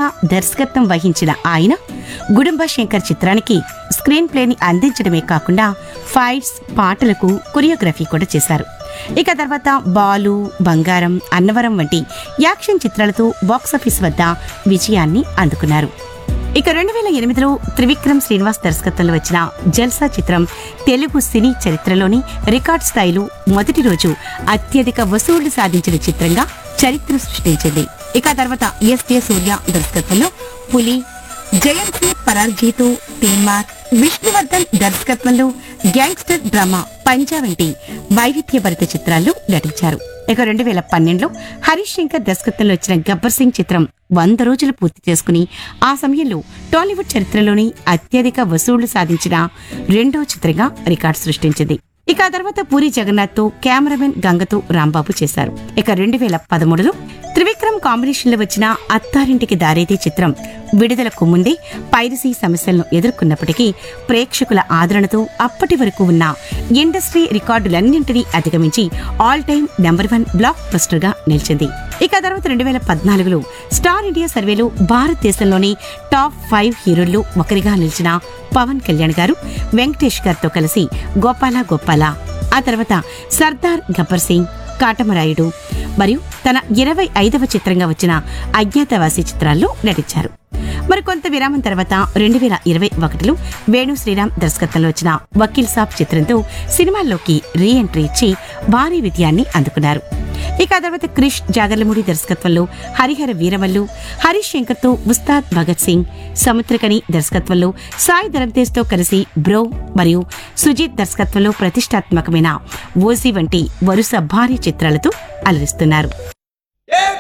స్వయంగా దర్శకత్వం వహించిన ఆయన గుడుంబ శంకర్ చిత్రానికి స్క్రీన్ ప్లేని అందించడమే కాకుండా ఫైట్స్ పాటలకు కొరియోగ్రఫీ కూడా చేశారు ఇక తర్వాత బాలు బంగారం అన్నవరం వంటి యాక్షన్ చిత్రాలతో బాక్సాఫీస్ వద్ద విజయాన్ని అందుకున్నారు ఇక రెండు వేల ఎనిమిదిలో త్రివిక్రమ్ శ్రీనివాస్ దర్శకత్వంలో వచ్చిన జల్సా చిత్రం తెలుగు సినీ చరిత్రలోని రికార్డ్ స్థాయిలో మొదటి రోజు అత్యధిక వసూళ్లు సాధించిన చిత్రంగా చరిత్ర సృష్టించింది ఇక ఆ తర్వాత ఎస్జే సూర్య దర్శకత్వంలో పులి జయంతి పరార్జీతు తీన్మార్ విష్ణువర్ధన్ దర్శకత్వంలో గ్యాంగ్స్టర్ డ్రామా పంజా వంటి వైవిధ్యభరిత చిత్రాల్లో నటించారు ఇక రెండు వేల పన్నెండులో హరీష్ శంకర్ దర్శకత్వంలో వచ్చిన గబ్బర్ సింగ్ చిత్రం వంద రోజులు పూర్తి చేసుకుని ఆ సమయంలో టాలీవుడ్ చరిత్రలోని అత్యధిక వసూళ్లు సాధించిన రెండో చిత్రంగా రికార్డు సృష్టించింది ఇక ఆ తర్వాత పూరి జగన్నాథ్ తో కెమెరామెన్ గంగతో రాంబాబు చేశారు ఇక రెండు వేల పదమూడులో త్రివిక్రమ్ కాంబినేషన్ లో వచ్చిన అత్తారింటికి దారేది చిత్రం విడుదలకు ముందే పైరసీ సమస్యలను ఎదుర్కొన్నప్పటికీ ప్రేక్షకుల ఆదరణతో అప్పటి వరకు ఉన్న ఇండస్ట్రీ రికార్డులన్నింటినీ అధిగమించి all time number one blockbuster గా నిలిచింది ఇక ఆ తర్వాత రెండు వేల పద్నాలుగులో స్టార్ ఇండియా సర్వేలో భారతదేశంలోని టాప్ ఫైవ్ హీరోల్లో ఒకరిగా నిలిచిన పవన్ కళ్యాణ్ గారు వెంకటేష్ గారితో కలిసి గోపాల గోపాల ఆ తర్వాత సర్దార్ గబ్బర్ సింగ్ కాటమరాయుడు మరియు తన ఇరవై ఐదవ చిత్రంగా వచ్చిన అజ్ఞాతవాసి చిత్రాల్లో నటించారు మరి కొంత విరామం తర్వాత రెండు వేల ఇరవై ఒకటిలో వేణు శ్రీరామ్ దర్శకత్వంలో వచ్చిన వకీల్ సాబ్ చిత్రంతో సినిమాల్లోకి రీ ఎంట్రీ ఇచ్చి భారీ విజయాన్ని అందుకున్నారు ఇక ఆ తర్వాత క్రిష్ జాగర్లమూడి దర్శకత్వంలో హరిహర వీరవల్లు హరీష్ శంకర్ తో ఉస్తాద్ భగత్ సింగ్ సముద్రకని దర్శకత్వంలో సాయి ధరమ్తేజ్ తో కలిసి బ్రో మరియు సుజీత్ దర్శకత్వంలో ప్రతిష్టాత్మకమైన ఓజీ వంటి వరుస భారీ చిత్రాలతో అలరిస్తున్నారు